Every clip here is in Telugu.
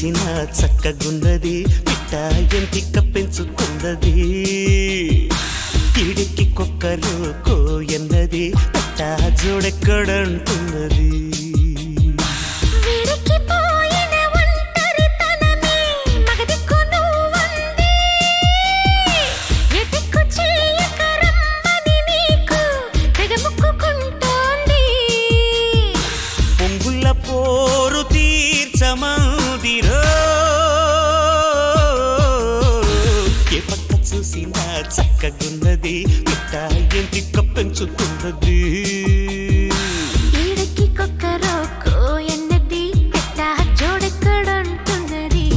చూసినా చక్కగున్నది పిట్ట ఎంటిక పెంచుతున్నది ఈడికి కుక్కరు కోయన్నది పిట్ట జోడెక్కడంటున్నది విడికిపోయిన ఒంటరితనమే మగదిక్కు నువ్వంది. ఎదిక్కు చేయక రమ్మని నీకు తెగ మొక్కుకుంటోంది. పొంగుల పోరు తీర్చమందిరో ఏ పక్క చూసినా చక్కగున్నది పిట్ట ఎంటిక పెంచుతున్నది ఈడకి కొక్కరో కోయన్నది పెట్ట జోడెక్కడంటున్నది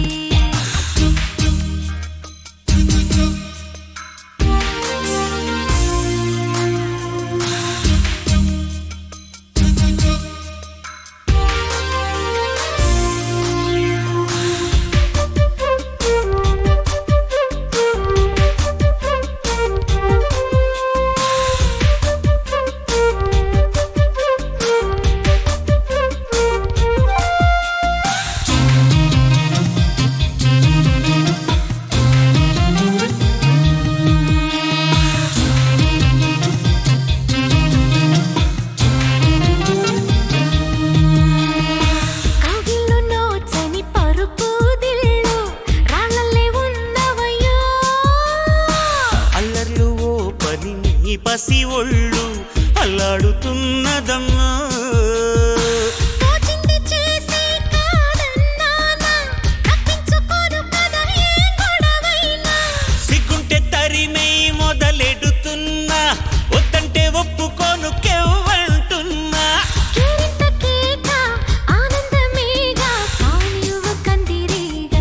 కౌగిల్లో నోచని పరుపు దిళ్ళు రాళ్ళల్లే ఉన్నవయ్యో అల్లర్లు ఓ పని నీ పసి ఒళ్ళు అల్లాడుతున్నదమ్మా తోచింది చేసి కాదన్నానా తప్పించుకోను కదా ఏ గొడవైనా సిగ్గుంటే తరిమై మొదలెడుతున్నా వద్దంటే ఒప్పుకోను కెవ్వంటున్నా కేరింత కేక ఆనందమేగా కానివ్వ కందిరీగా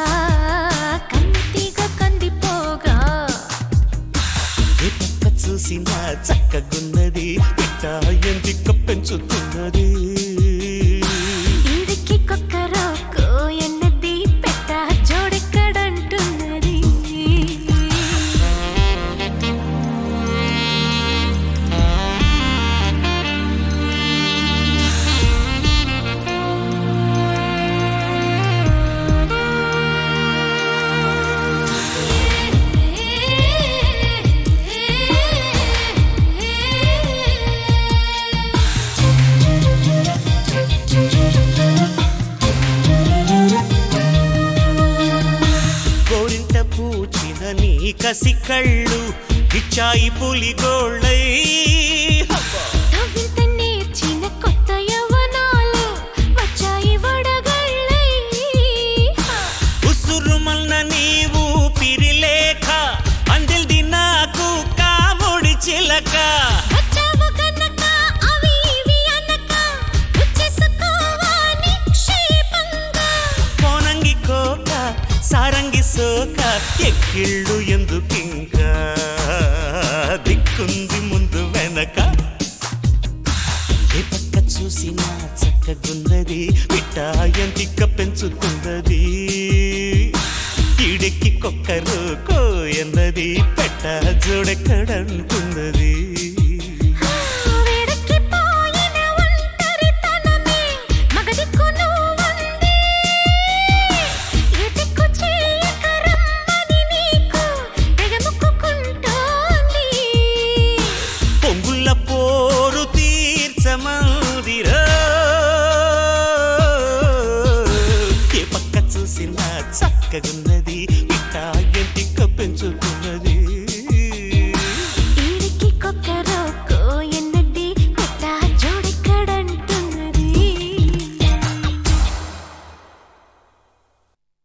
కంటిగా కందిపోగా ఏ పక్క చూసినా చక్కగున్నది పిట్ట ఎంటిక పెంచుతున్నది ఈడికి కొక్కరో కోయన్నది పెట్ట జోడెక్కడంటున్నది గోరింట పూచిన నీ కసి కళ్ళు ఇచ్చాయి పులిగోళ్ళై హబ్బా. నవ్వింత నేర్చిన కొత్త యవ్వనాలు వచ్చాయి వడగళ్ళై ఉసురుమన్న నీవు పిరిలేఖ అందిల్ది నాకు కాముడి చిలక వచ్చావు గనక అవి ఇవి అనక వచ్చేసుకోవా నిక్షేపంగా కోనంగి కోక సారంగి సోక ఎక్కిళ్ళు ఎందుకింకా దిక్కుంది ముందు వెనక ఏ పక్క చూసినా చక్కగున్నది పిట్ట ఎంటిక పెంచుతున్నది ఈడెక్కి కొక్కరు కోయన్నది పెట్ట జోడెక్కడంటున్నది వేడెక్కిపోయిన ఒంటరితనమే మగదిక్కు నువ్వుంది. ఎదిక్కు చేయక రమ్మని నీకు తెగ మొక్కుకుంటోంది. పొంగుల పోరు తీర్చమందిరో ఏ పక్క చూసినా చక్కగున్నది